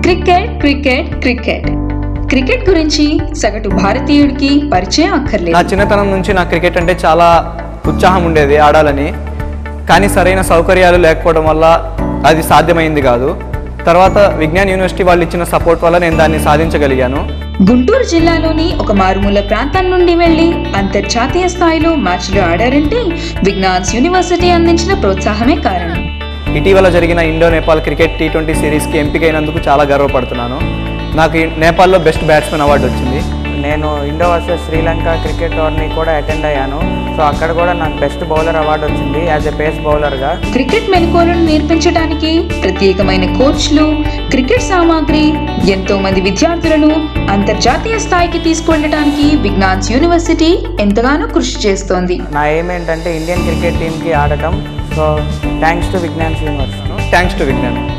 cricket cricket cricket cricket గురించి సగటు భారతీయుడికి పరిచయం నా అక్కర్లేదు చిన్నతనం నుంచి నాకు క్రికెట్ అంటే చాలా ఉత్సాహం ఉండేది ఆడాలని కానీ సరైన సౌకర్యాలు లేకపోవడం వల్ల అది సాధ్యమైంది కాదు తర్వాత విజ్ఞాన్ యూనివర్సిటీ వాళ్ళు ఇచ్చిన సపోర్ట్ వల్ల నేను దాన్ని సాధించగలిగాను గుంటూరు జిల్లాలోని ఒక మారుమూల ప్రాంతం నుండి వెళ్లి అంతర్జాతీయ స్థాయిలో మ్యాచ్లు ఆడారంటే విజ్ఞాన్స్ యూనివర్సిటీ అందించిన ప్రోత్సాహమే కారణం ఇటీవల జరిగిన Indo Nepal cricket T twenty సిరీస్కి ఎంపికైనందుకు చాలా గర్వపడుతున్నాను నాకు ఈ నేపాల్లో బెస్ట్ బ్యాట్స్మెన్ అవార్డు వచ్చింది నేను Indo versus Sri Lanka cricket tourney కూడా అటెండ్ అయ్యాను సో అక్కడ కూడా నాకు బెస్ట్ బౌలర్ అవార్డు వచ్చింది యాజ్ ఎ పేస్ బౌలర్గా క్రికెట్ మెలకువలను నేర్పించడానికి ప్రత్యేకమైన కోచ్లు క్రికెట్ సామాగ్రి ఎంతో మంది విద్యార్థులను అంతర్జాతీయ స్థాయికి తీసుకువెళ్ళడానికి విజ్ఞాన్స్ యూనివర్సిటీ ఎంతగానో కృషి చేస్తోంది నా ఎయిమ్ ఏంటంటే ఇండియన్ క్రికెట్ టీమ్కి ఆడటం so thanks to Vignan's university thanks to Vignan